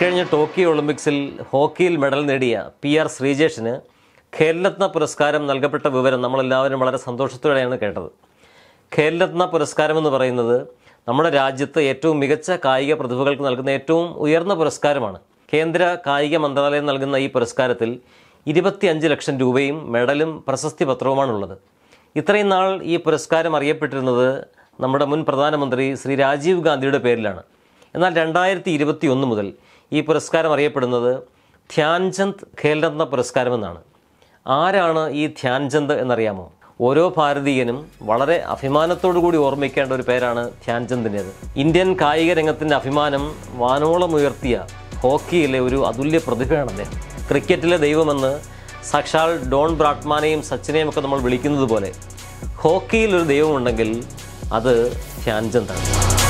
ഇക്കഴിഞ്ഞ ടോക്കിയോ ഒളിമ്പിക്സിൽ ഹോക്കിയിൽ മെഡൽ നേടിയ പി ആർ ശ്രീജേഷിന് ഖേൽരത്ന പുരസ്കാരം നൽകപ്പെട്ട വിവരം നമ്മളെല്ലാവരും വളരെ സന്തോഷത്തോടെയാണ് കേട്ടത് ഖേൽരത്ന പുരസ്കാരം എന്ന് പറയുന്നത് നമ്മുടെ രാജ്യത്ത് ഏറ്റവും മികച്ച കായിക പ്രതിഭകൾക്ക് നൽകുന്ന ഏറ്റവും ഉയർന്ന പുരസ്കാരമാണ് കേന്ദ്ര കായിക മന്ത്രാലയം നൽകുന്ന ഈ പുരസ്കാരത്തിൽ ഇരുപത്തിയഞ്ച് ലക്ഷം രൂപയും മെഡലും പ്രശസ്തി പത്രവുമാണുള്ളത് ഇത്രയും നാൾ ഈ പുരസ്കാരം അറിയപ്പെട്ടിരുന്നത് നമ്മുടെ മുൻ പ്രധാനമന്ത്രി ശ്രീ രാജീവ് ഗാന്ധിയുടെ പേരിലാണ് എന്നാൽ രണ്ടായിരത്തി ഇരുപത്തി ഒന്ന് മുതൽ ഈ പുരസ്കാരം അറിയപ്പെടുന്നത് ധ്യാൻചന്ദ് ഖേൽരത്ന പുരസ്കാരമെന്നാണ് ആരാണ് ഈ ധ്യാൻചന്ദ് എന്നറിയാമോ ഓരോ ഭാരതീയനും വളരെ അഭിമാനത്തോടു കൂടി ഓർമ്മിക്കേണ്ട ഒരു പേരാണ് ധ്യാൻചന്ദിൻ്റേത് ഇന്ത്യൻ കായിക രംഗത്തിൻ്റെ അഭിമാനം വാനോളം ഉയർത്തിയ ഹോക്കിയിലെ ഒരു അതുല്യ പ്രതിഭയാണ് അദ്ദേഹം ക്രിക്കറ്റിലെ ദൈവമെന്ന് സാക്ഷാൽ ഡോൺ ബ്രാഡ്മാനെയും സച്ചിനെയും ഒക്കെ നമ്മൾ വിളിക്കുന്നത് പോലെ ഹോക്കിയിൽ ഒരു ദൈവമുണ്ടെങ്കിൽ അത് ധ്യാൻചന്ദാണ്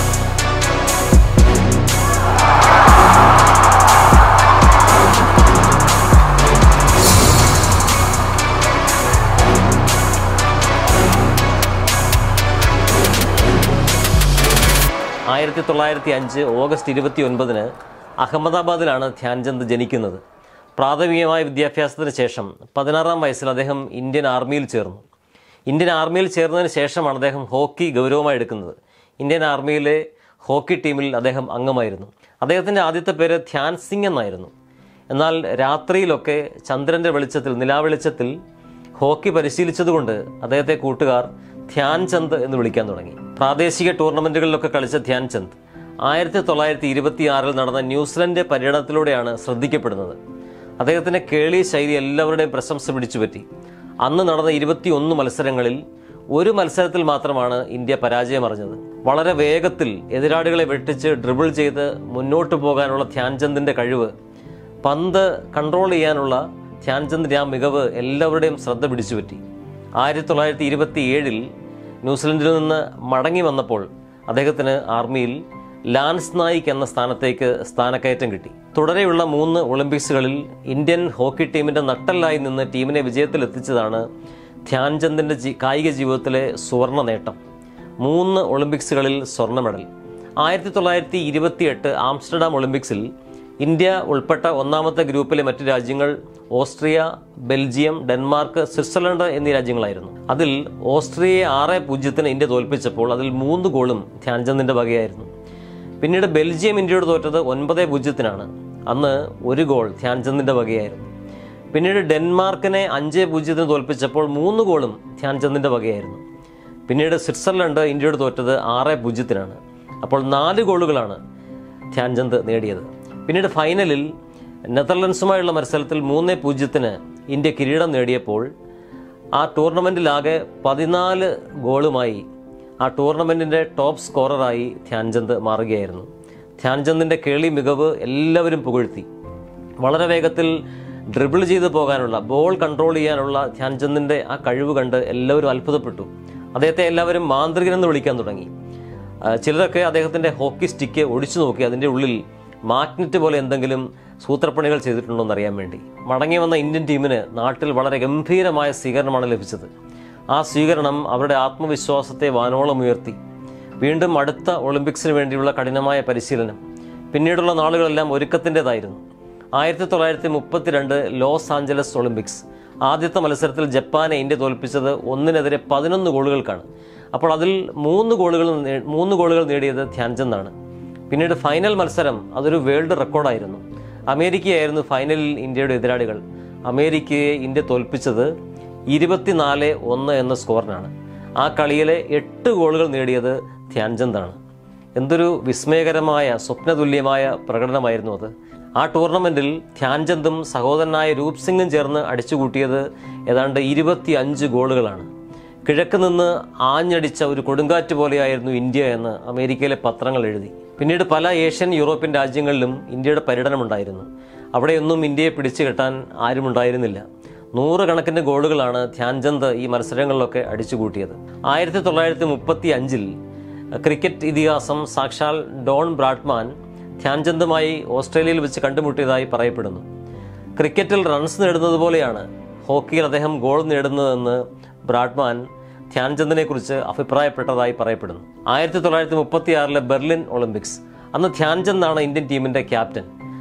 ആയിരത്തി തൊള്ളായിരത്തി അഞ്ച് ഓഗസ്റ്റ് ഇരുപത്തി ഒൻപതിന് അഹമ്മദാബാദിലാണ് ധ്യാൻചന്ദ് ജനിക്കുന്നത് പ്രാഥമികമായ വിദ്യാഭ്യാസത്തിന് ശേഷം പതിനാറാം വയസ്സിൽ അദ്ദേഹം ഇന്ത്യൻ ആർമിയിൽ ചേർന്നു ഇന്ത്യൻ ആർമിയിൽ ചേർന്നതിന് ശേഷമാണ് അദ്ദേഹം ഹോക്കി ഗൗരവമായി എടുക്കുന്നത് ഇന്ത്യൻ ആർമിയിലെ ഹോക്കി ടീമിൽ അദ്ദേഹം അംഗമായിരുന്നു അദ്ദേഹത്തിൻ്റെ ആദ്യത്തെ പേര് ധ്യാൻ സിംഗ് എന്നായിരുന്നു എന്നാൽ രാത്രിയിലൊക്കെ ചന്ദ്രൻ്റെ വെളിച്ചത്തിൽ നിലാവെളിച്ചത്തിൽ ഹോക്കി പരിശീലിച്ചതുകൊണ്ട് അദ്ദേഹത്തെ കൂട്ടുകാർ ധ്യാൻചന്ദ് എന്ന് വിളിക്കാൻ തുടങ്ങി പ്രാദേശിക ടൂർണമെൻറ്റുകളിലൊക്കെ കളിച്ച ധ്യാൻചന്ദ് ആയിരത്തി തൊള്ളായിരത്തി ഇരുപത്തി ആറിൽ നടന്ന ന്യൂസിലൻഡ് പര്യടനത്തിലൂടെയാണ് ശ്രദ്ധിക്കപ്പെടുന്നത് അദ്ദേഹത്തിൻ്റെ കേളി ശൈലി എല്ലാവരുടെയും പ്രശംസ പിടിച്ചുപറ്റി അന്ന് നടന്ന ഇരുപത്തിയൊന്ന് മത്സരങ്ങളിൽ ഒരു മത്സരത്തിൽ മാത്രമാണ് ഇന്ത്യ പരാജയമറിഞ്ഞത് വളരെ വേഗത്തിൽ എതിരാളികളെ വെട്ടിച്ച് ഡ്രിബിൾ ചെയ്ത് മുന്നോട്ട് പോകാനുള്ള ധ്യാൻചന്ദിൻ്റെ കഴിവ് പന്ത് കൺട്രോൾ ചെയ്യാനുള്ള ധ്യാൻചന്ദിൻ്റെ ആ മികവ് എല്ലാവരുടെയും ശ്രദ്ധ പിടിച്ചുപറ്റി ആയിരത്തി തൊള്ളായിരത്തി ഇരുപത്തി ഏഴിൽ ന്യൂസിലൻഡിൽ നിന്ന് മടങ്ങി വന്നപ്പോൾ അദ്ദേഹത്തിന് ആർമിയിൽ ലാൻസ് നായിക് എന്ന സ്ഥാനത്തേക്ക് സ്ഥാനക്കയറ്റം കിട്ടി തുടരെയുള്ള മൂന്ന് ഒളിമ്പിക്സുകളിൽ ഇന്ത്യൻ ഹോക്കി ടീമിന്റെ നട്ടല്ലായി നിന്ന് ടീമിനെ വിജയത്തിലെത്തിച്ചതാണ് ധ്യാൻചന്ദിന്റെ ജി- കായിക ജീവിതത്തിലെ സുവർണ നേട്ടം മൂന്ന് ഒളിമ്പിക്സുകളിൽ സ്വർണ്ണ മെഡൽ ആയിരത്തി തൊള്ളായിരത്തി ഇരുപത്തിയെട്ട് ആംസ്റ്റർഡാം ഒളിമ്പിക്സിൽ ഇന്ത്യ ഉൾപ്പെട്ട ഒന്നാമത്തെ ഗ്രൂപ്പിലെ മറ്റു രാജ്യങ്ങൾ ഓസ്ട്രിയ ബെൽജിയം ഡെൻമാർക്ക് സ്വിറ്റ്സർലൻഡ് എന്നീ രാജ്യങ്ങളായിരുന്നു അതിൽ ഓസ്ട്രിയയെ ആറ് പൂജ്യത്തിന് ഇന്ത്യ തോൽപ്പിച്ചപ്പോൾ അതിൽ മൂന്ന് ഗോളും ധ്യാൻചന്ദിന്റെ വകയായിരുന്നു പിന്നീട് ബെൽജിയം ഇന്ത്യയോട് തോറ്റത് ഒൻപത് പൂജ്യത്തിനാണ് അന്ന് ഒരു ഗോൾ ധ്യാൻചന്ദിന്റെ വകയായിരുന്നു പിന്നീട് ഡെൻമാർക്കിനെ അഞ്ച് പൂജ്യത്തിന് തോൽപ്പിച്ചപ്പോൾ മൂന്ന് ഗോളും ധ്യാൻചന്ദിന്റെ വകയായിരുന്നു പിന്നീട് സ്വിറ്റ്സർലൻഡ് ഇന്ത്യയോട് തോറ്റത് ആറ് പൂജ്യത്തിനാണ് അപ്പോൾ നാല് ഗോളുകളാണ് ധ്യാൻചന്ദ് നേടിയത് പിന്നീട് ഫൈനലിൽ നെതർലൻഡ്സുമായുള്ള മത്സരത്തിൽ മൂന്ന് പൂജ്യത്തിന് ഇന്ത്യ കിരീടം നേടിയപ്പോൾ ആ ടൂർണമെൻറ്റിലാകെ പതിനാല് ഗോളുമായി ആ ടൂർണമെൻറ്റിൻ്റെ ടോപ്പ് സ്കോററായി ധ്യാൻചന്ദ് മാറുകയായിരുന്നു ധ്യാൻചന്ദിൻ്റെ കേളി മികവ് എല്ലാവരും പുകഴ്ത്തി വളരെ വേഗത്തിൽ ഡ്രിബിൾ ചെയ്ത് പോകാനുള്ള ബോൾ കൺട്രോൾ ചെയ്യാനുള്ള ധ്യാൻചന്ദിൻ്റെ ആ കഴിവ് കണ്ട് എല്ലാവരും അത്ഭുതപ്പെട്ടു അദ്ദേഹത്തെ എല്ലാവരും മാന്ത്രികനെന്ന് വിളിക്കാൻ തുടങ്ങി ആ, ചിലരൊക്കെ അദ്ദേഹത്തിൻ്റെ ഹോക്കി സ്റ്റിക്ക് ഒടിച്ചു നോക്കി അതിൻ്റെ ഉള്ളിൽ മാഗ്നറ്റ് പോലെ എന്തെങ്കിലും സൂത്രപ്പണികൾ ചെയ്തിട്ടുണ്ടോ എന്നറിയാൻ വേണ്ടി മടങ്ങി വന്ന ഇന്ത്യൻ ടീമിന് നാട്ടിൽ വളരെ ഗംഭീരമായ സ്വീകരണമാണ് ലഭിച്ചത് ആ സ്വീകരണം അവരുടെ ആത്മവിശ്വാസത്തെ വാനോളം ഉയർത്തി വീണ്ടും അടുത്ത ഒളിമ്പിക്സിന് വേണ്ടിയുള്ള കഠിനമായ പരിശീലനം പിന്നീടുള്ള നാളുകളെല്ലാം ഒരുക്കത്തിൻ്റെതായിരുന്നു ആയിരത്തി തൊള്ളായിരത്തി മുപ്പത്തിരണ്ട് ലോസ് ആഞ്ചലസ് ഒളിമ്പിക്സ് ആദ്യത്തെ മത്സരത്തിൽ ജപ്പാനെ ഇന്ത്യ തോൽപ്പിച്ചത് ഒന്നിനെതിരെ പതിനൊന്ന് ഗോളുകൾക്കാണ് അപ്പോൾ അതിൽ മൂന്ന് ഗോളുകൾ നേ- മൂന്ന് ഗോളുകൾ നേടിയത് ധ്യാൻചന്ദാണ് പിന്നീട് ഫൈനൽ മത്സരം അതൊരു വേൾഡ് റെക്കോർഡായിരുന്നു അമേരിക്കയായിരുന്നു ഫൈനലിൽ ഇന്ത്യയുടെ എതിരാളികൾ അമേരിക്കയെ ഇന്ത്യ തോൽപ്പിച്ചത് ഇരുപത്തിനാല് ഒന്ന് എന്ന സ്കോറിനാണ് ആ കളിയിലെ എട്ട് ഗോളുകൾ നേടിയത് ധ്യാൻചന്ദാണ് എന്തൊരു വിസ്മയകരമായ സ്വപ്നതുല്യമായ പ്രകടനമായിരുന്നു അത് ആ ടൂർണമെന്റിൽ ധ്യാൻചന്ദും സഹോദരനായ രൂപ് സിംഗും ചേർന്ന് അടിച്ചുകൂട്ടിയത് ഏതാണ്ട് ഇരുപത്തി അഞ്ച് ഗോളുകളാണ് കിഴക്ക് നിന്ന് ആഞ്ഞടിച്ച ഒരു കൊടുങ്കാറ്റ് പോലെയായിരുന്നു ഇന്ത്യ എന്ന് അമേരിക്കയിലെ പത്രങ്ങൾ എഴുതി പിന്നീട് പല ഏഷ്യൻ യൂറോപ്യൻ രാജ്യങ്ങളിലും ഇന്ത്യയുടെ പര്യടനമുണ്ടായിരുന്നു അവിടെയൊന്നും ഇന്ത്യയെ പിടിച്ചു കെട്ടാൻ ആരുമുണ്ടായിരുന്നില്ല നൂറുകണക്കിന് ഗോളുകളാണ് ധ്യാൻചന്ദ് ഈ മത്സരങ്ങളിലൊക്കെ അടിച്ചുകൂട്ടിയത് ആയിരത്തി തൊള്ളായിരത്തി മുപ്പത്തി അഞ്ചിൽ ക്രിക്കറ്റ് ഇതിഹാസം സാക്ഷാൽ ഡോൺ ബ്രാഡ്മാൻ ധ്യാൻചന്ദുമായി ഓസ്ട്രേലിയയിൽ വെച്ച് കണ്ടുമുട്ടിയതായി പറയപ്പെടുന്നു ക്രിക്കറ്റിൽ റൺസ് നേടുന്നത് പോലെയാണ് ഹോക്കിയിൽ അദ്ദേഹം ഗോൾ നേടുന്നതെന്ന് ബ്രാഡ്മാൻ ധ്യാൻചന്ദിനെ കുറിച്ച് അഭിപ്രായപ്പെട്ടതായി പറയപ്പെടുന്നു ആയിരത്തി തൊള്ളായിരത്തി മുപ്പത്തി ആറിലെ ബെർലിൻ ഒളിമ്പിക്സ് അന്ന് ധ്യാൻചന്ദാണ് ഇന്ത്യൻ ടീമിന്റെ ക്യാപ്റ്റൻ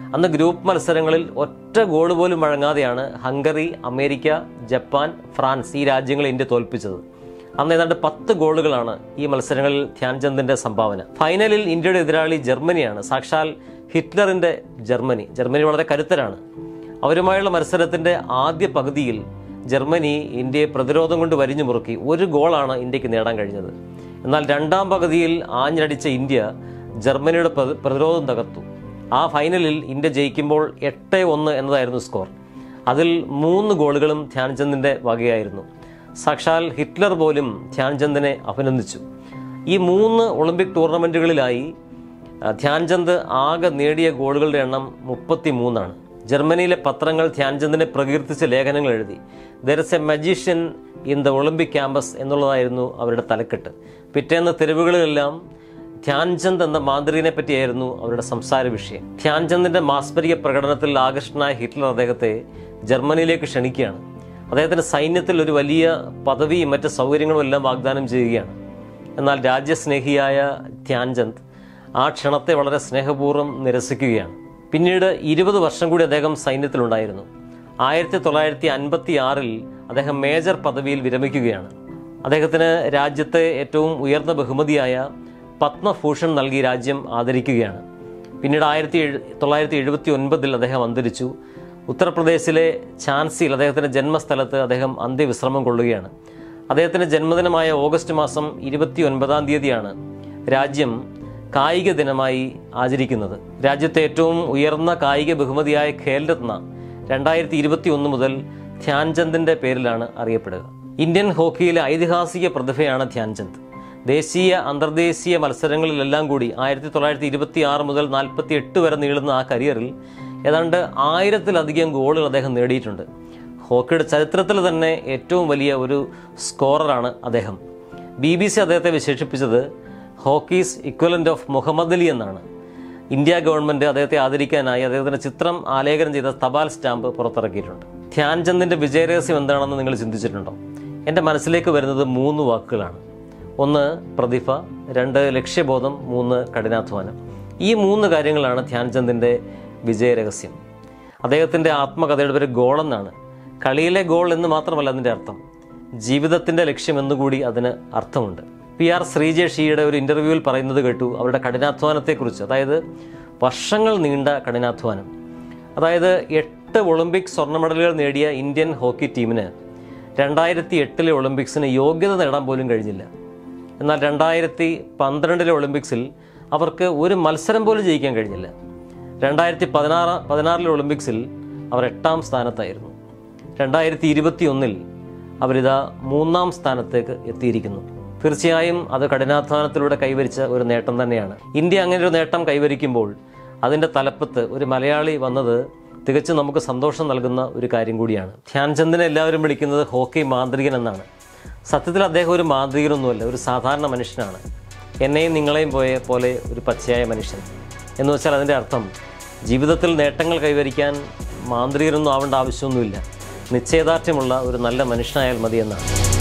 അന്ന് ഗ്രൂപ്പ് മത്സരങ്ങളിൽ ഒറ്റ ഗോൾ പോലും വഴങ്ങാതെയാണ് ഹംഗറി അമേരിക്ക ജപ്പാൻ ഫ്രാൻസ് ഈ രാജ്യങ്ങളെ ഇന്ത്യ തോൽപ്പിച്ചത് അന്ന് ഏതാണ്ട് പത്ത് ഗോളുകളാണ് ഈ മത്സരങ്ങളിൽ ധ്യാൻചന്ദിന്റെ സംഭാവന ഫൈനലിൽ ഇന്ത്യയുടെ എതിരാളി ജർമ്മനിയാണ് സാക്ഷാൽ ഹിറ്റ്ലറിന്റെ ജർമ്മനി ജർമ്മനി വളരെ കരുത്തരാണ് അവരുമായുള്ള മത്സരത്തിന്റെ ആദ്യ പകുതിയിൽ ജർമ്മനി ഇന്ത്യയെ പ്രതിരോധം കൊണ്ട് വരിഞ്ഞു മുറുക്കി ഒരു ഗോളാണ് ഇന്ത്യക്ക് നേടാൻ കഴിഞ്ഞത് എന്നാൽ രണ്ടാം പകുതിയിൽ ആഞ്ഞടിച്ച ഇന്ത്യ ജർമ്മനിയുടെ പ്ര- പ്രതിരോധം തകർത്തു ആ ഫൈനലിൽ ഇന്ത്യ ജയിക്കുമ്പോൾ എട്ട് ഒന്ന് എന്നതായിരുന്നു സ്കോർ അതിൽ മൂന്ന് ഗോളുകളും ധ്യാൻചന്ദിന്റെ വകയായിരുന്നു സാക്ഷാൽ ഹിറ്റ്ലർ പോലും ധ്യാൻചന്ദിനെ അഭിനന്ദിച്ചു ഈ മൂന്ന് ഒളിമ്പിക് ടൂർണമെന്റുകളിലായി ആ, ധ്യാൻചന്ദ് ആകെ നേടിയ ഗോളുകളുടെ എണ്ണം മുപ്പത്തി മൂന്നാണ് ജർമ്മനിയിലെ പത്രങ്ങൾ ധ്യാൻചന്ദിനെ പ്രകീർത്തിച്ച ലേഖനങ്ങൾ എഴുതി there is a magician in the Olympic campus എന്നുള്ളതായിരുന്നു അവരുടെ തലക്കെട്ട് പിറ്റേന്ന് തെരുവുകളിലെല്ലാം ധ്യാൻചന്ദ് എന്ന മാന്ത്രികനെ പറ്റിയായിരുന്നു അവരുടെ സംസാര വിഷയം ധ്യാൻചന്ദിന്റെ മാസ്മരിക പ്രകടനത്തിൽ ആകർഷണനായ ഹിറ്റ്ലർ അദ്ദേഹത്തെ ജർമ്മനിയിലേക്ക് ക്ഷണിക്കുകയാണ് അദ്ദേഹത്തിന്റെ സൈന്യത്തിൽ ഒരു വലിയ പദവിയും മറ്റ് സൗകര്യങ്ങളും എല്ലാം വാഗ്ദാനം ചെയ്യുകയാണ് എന്നാൽ രാജ്യസ്നേഹിയായ ധ്യാൻചന്ദ് ആ ക്ഷണത്തെ വളരെ സ്നേഹപൂർവ്വം നിരസിക്കുകയാണ് പിന്നീട് ഇരുപത് വർഷം കൂടി അദ്ദേഹം സൈന്യത്തിലുണ്ടായിരുന്നു ആയിരത്തി തൊള്ളായിരത്തി അൻപത്തി ആറിൽ അദ്ദേഹം മേജർ പദവിയിൽ വിരമിക്കുകയാണ് അദ്ദേഹത്തിന് രാജ്യത്തെ ഏറ്റവും ഉയർന്ന ബഹുമതിയായ പത്മഭൂഷൺ നൽകി രാജ്യം ആദരിക്കുകയാണ് പിന്നീട് ആയിരത്തി എഴു- തൊള്ളായിരത്തി എഴുപത്തി ഒൻപതിൽ അദ്ദേഹം അന്തരിച്ചു ഉത്തർപ്രദേശിലെ ഝാൻസിയിൽ അദ്ദേഹത്തിൻ്റെ ജന്മസ്ഥലത്ത് അദ്ദേഹം അന്ത്യവിശ്രമം കൊള്ളുകയാണ് അദ്ദേഹത്തിൻ്റെ ജന്മദിനമായ ഓഗസ്റ്റ് മാസം ഇരുപത്തി ഒൻപതാം തീയതിയാണ് രാജ്യം കായിക ദിനമായി ആചരിക്കുന്നത് രാജ്യത്തെ ഏറ്റവും ഉയർന്ന കായിക ബഹുമതിയായ ഖേൽരത്ന രണ്ടായിരത്തി ഇരുപത്തി ഒന്ന് മുതൽ ധ്യാൻചന്ദിന്റെ പേരിലാണ് അറിയപ്പെടുക ഇന്ത്യൻ ഹോക്കിയിലെ ഐതിഹാസിക പ്രതിഭയാണ് ധ്യാൻചന്ദ് ദേശീയ അന്തർദേശീയ മത്സരങ്ങളിലെല്ലാം കൂടി ആയിരത്തി തൊള്ളായിരത്തി ഇരുപത്തി ആറ് മുതൽ നാൽപ്പത്തി എട്ട് വരെ നീളുന്ന ആ കരിയറിൽ ഏതാണ്ട് ആയിരത്തിലധികം ഗോളുകൾ അദ്ദേഹം നേടിയിട്ടുണ്ട് ഹോക്കിയുടെ ചരിത്രത്തിൽ തന്നെ ഏറ്റവും വലിയ ഒരു സ്കോററാണ് അദ്ദേഹം ബി ബി സി അദ്ദേഹത്തെ വിശേഷിപ്പിച്ചത് hockey's equivalent of Muhammad Ali എന്നാണ് ഇന്ത്യ ഗവൺമെന്റ് അദ്ദേഹത്തെ ആദരിക്കാനായി അദ്ദേഹത്തിന്റെ ചിത്രം ആലേഖനം ചെയ്ത തപാൽ സ്റ്റാമ്പ് പുറത്തിറക്കിയിട്ടുണ്ട് ധ്യാൻചന്ദിന്റെ വിജയരഹസ്യം എന്താണെന്ന് നിങ്ങൾ ചിന്തിച്ചിട്ടുണ്ടോ എൻ്റെ മനസ്സിലേക്ക് വരുന്നത് മൂന്ന് വാക്കുകളാണ് ഒന്ന് പ്രതിഭ രണ്ട് ലക്ഷ്യബോധം മൂന്ന് കഠിനാധ്വാനം ഈ മൂന്ന് കാര്യങ്ങളാണ് ധ്യാൻചന്ദിന്റെ വിജയരഹസ്യം അദ്ദേഹത്തിൻ്റെ ആത്മകഥയുടെ പേര് ഗോൾ എന്നാണ് കളിയിലെ ഗോൾ എന്ന് മാത്രമല്ല അതിൻ്റെ അർത്ഥം ജീവിതത്തിൻ്റെ ലക്ഷ്യം എന്നുകൂടി അതിന് അർത്ഥമുണ്ട് പി ആർ ശ്രീജേഷിയുടെ ഒരു ഇൻ്റർവ്യൂവിൽ പറയുന്നത് കേട്ടു അവരുടെ കഠിനാധ്വാനത്തെക്കുറിച്ച് അതായത് വർഷങ്ങൾ നീണ്ട കഠിനാധ്വാനം അതായത് എട്ട് ഒളിമ്പിക് സ്വർണ്ണ മെഡലുകൾ നേടിയ ഇന്ത്യൻ ഹോക്കി ടീമിന് രണ്ടായിരത്തി എട്ടിലെ ഒളിമ്പിക്സിന് യോഗ്യത നേടാൻ പോലും കഴിഞ്ഞില്ല എന്നാൽ രണ്ടായിരത്തി പന്ത്രണ്ടിലെ ഒളിമ്പിക്സിൽ അവർക്ക് ഒരു മത്സരം പോലും ജയിക്കാൻ കഴിഞ്ഞില്ല രണ്ടായിരത്തി പതിനാറ് പതിനാറിലെ ഒളിമ്പിക്സിൽ അവർ എട്ടാം സ്ഥാനത്തായിരുന്നു രണ്ടായിരത്തി ഇരുപത്തി ഒന്നിൽ അവരിതാ മൂന്നാം സ്ഥാനത്തേക്ക് എത്തിയിരിക്കുന്നു തീർച്ചയായും അത് കഠിനാധ്വാനത്തിലൂടെ കൈവരിച്ച ഒരു നേട്ടം തന്നെയാണ് ഇന്ത്യ അങ്ങനെ ഒരു നേട്ടം കൈവരിക്കുമ്പോൾ അതിൻ്റെ തലപ്പത്ത് ഒരു മലയാളി വന്നത് തികച്ചും നമുക്ക് സന്തോഷം നൽകുന്ന ഒരു കാര്യം കൂടിയാണ് ധ്യാൻചന്ദിനെ എല്ലാവരും വിളിക്കുന്നത് ഹോക്കി മാന്ത്രികൻ എന്നാണ് സത്യത്തിൽ അദ്ദേഹം ഒരു മാന്ത്രികനൊന്നുമല്ല ഒരു സാധാരണ മനുഷ്യനാണ് എന്നെയും നിങ്ങളെയും പോയ പോലെ ഒരു പച്ചയായ മനുഷ്യൻ എന്ന് വെച്ചാൽ അതിൻ്റെ അർത്ഥം ജീവിതത്തിൽ നേട്ടങ്ങൾ കൈവരിക്കാൻ മാന്ത്രികരൊന്നും ആവേണ്ട ആവശ്യമൊന്നുമില്ല നിശ്ചയദാർഢ്യമുള്ള ഒരു നല്ല മനുഷ്യനായാൽ മതി എന്നാണ്